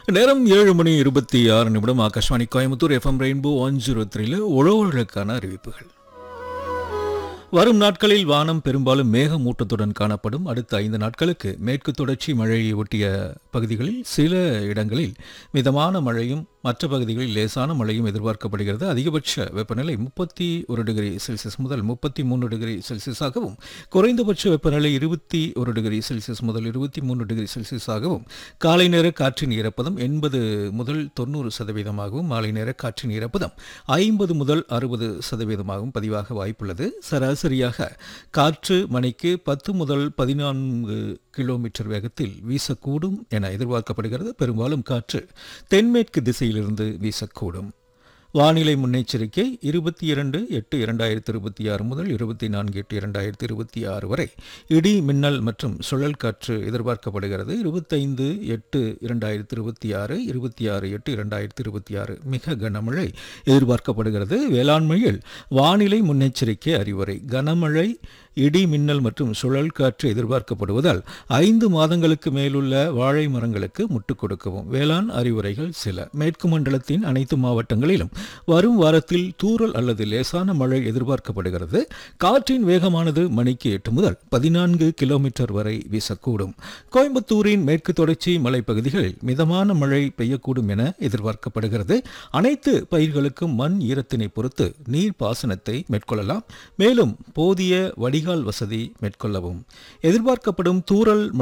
நேரம் ஏழு மணி இருபத்தி ஆறு நிமிடம் Akashvani Coimbatore FM rainbow one zero த்ரீல உழவர்களுக்கான அறிவிப்புகள் வரும் நாட்களில் வானம் பெரும்பாலும் மேகமூட்டத்துடன் காணப்படும் அடுத்த ஐந்து நாட்களுக்கு மேற்கு தொடர்ச்சி மழையை ஒட்டிய பகுதிகளில் சில இடங்களில் மிதமான மழையும் மற்ற பகுதிகளில் லேசான மழையும் எதிர்பார்க்கப்படுகிறது அதிகபட்ச வெப்பநிலை முப்பத்தி ஒரு டிகிரி செல்சியஸ் முதல் முப்பத்தி மூணு டிகிரி செல்சியஸாகவும் குறைந்தபட்ச வெப்பநிலை இருபத்தி ஒரு டிகிரி செல்சியஸ் முதல் இருபத்தி மூணு டிகிரி செல்சியஸாகவும் காலை நேர காற்றின் ஈரப்பதம் எண்பது முதல் தொண்ணூறு சதவீதமாகவும் மாலை நேர காற்றின் ஈரப்பதம் ஐம்பது முதல் அறுபது சதவீதமாகவும் பதிவாக வாய்ப்புள்ளது சராசரியாக காற்று மணிக்கு பத்து முதல் பதினான்கு கிலோமீட்டர் வேகத்தில் வீசக்கூடும் என எதிர்பார்க்கப்படுகிறது பெரும்பாலும் காற்று தென்மேற்கு திசையிலிருந்து வீசக்கூடும் வானிலை முன்னெச்சரிக்கை இருபத்தி இரண்டு எட்டு இரண்டாயிரத்தி இருபத்தி ஆறு முதல் இருபத்தி நான்கு எட்டு இரண்டாயிரத்தி இருபத்தி ஆறு வரை இடி மின்னல் மற்றும் சுழல் காற்று எதிர்பார்க்கப்படுகிறது இருபத்தைந்து எட்டு இரண்டாயிரத்தி இருபத்தி ஆறு இருபத்தி ஆறு எட்டு இரண்டாயிரத்தி இருபத்தி ஆறு மிக கனமழை எதிர்பார்க்கப்படுகிறது வேளாண்மையில் வானிலை முன்னெச்சரிக்கை அறிவுரை கனமழை இடி மின்னல் மற்றும் சுழல் காற்று எதிர்பார்க்கப்படுவதால் ஐந்து மாதங்களுக்கு மேலுள்ள வாழை மரங்களுக்கு முட்டுக் கொடுக்கவும் வேளாண் அறிவுரைகள் சில மேற்கு மண்டலத்தின் அனைத்து மாவட்டங்களிலும் வரும் வாரத்தில் தூறல் அல்லது லேசான மழை எதிர்பார்க்கப்படுகிறது காற்றின் வேகமானது மணிக்கு எட்டு முதல் பதினான்கு கிலோமீட்டர் வரை வீசக்கூடும் கோயம்புத்தூரின் மேற்கு தொடர்ச்சி மலைப்பகுதிகளில் மிதமான மழை பெய்யக்கூடும் என எதிர்பார்க்கப்படுகிறது அனைத்து பயிர்களுக்கும் மண் ஈரத்தினை பொறுத்து நீர் பாசனத்தை மேற்கொள்ளலாம் மேலும் போதிய வடிகால் வசதி மேற்கொள்ளவும் எதிர்பார்க்கப்படும் தூறல்